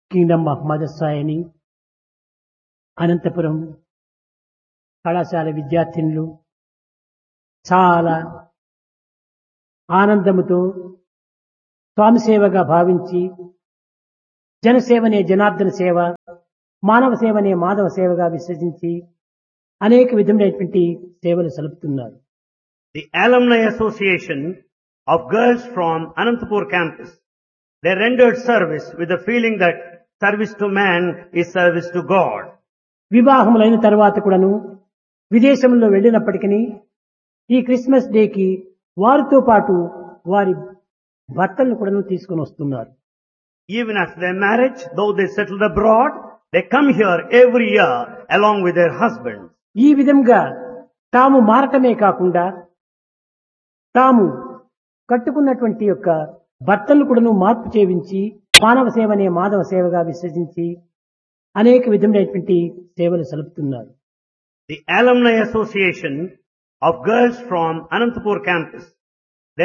Kingdom of మదర్సాయని Anantapuram కళాశాల విద్యార్థినులు చాలా ఆనందముతో స్వామి సేవగా భావించి జనసేవనే జనార్దన సేవ మానవ సేవనే మాధవ సేవగా విశ్వసించి అనేక విధములైనటువంటి సేవలు సలుపుతున్నారు The Alumni Association of girls from Anantapur campus, they rendered service with the feeling that service to man is service to God. వివాహములైన తర్వాత కూడాను విదేశంలో వెళ్ళినప్పటికీ ఈ క్రిస్మస్ డేకి వారితో పాటు వారి భర్తలను కూడాను తీసుకొని వస్తున్నారు Even after their marriage, though they settled abroad, they come here every year along with their husbands. ఈ విధంగా తాము మారటమే కాకుండా తాము కట్టుకున్నటువంటి యొక్క భర్తలను కూడాను మార్పు చేయించి మానవ సేవనే మాధవ సేవగా విశ్వసించి అనేక విధములైనటువంటి సేవలు సలుపుతున్నారు The Alumni Association of girls from Anantapur campus,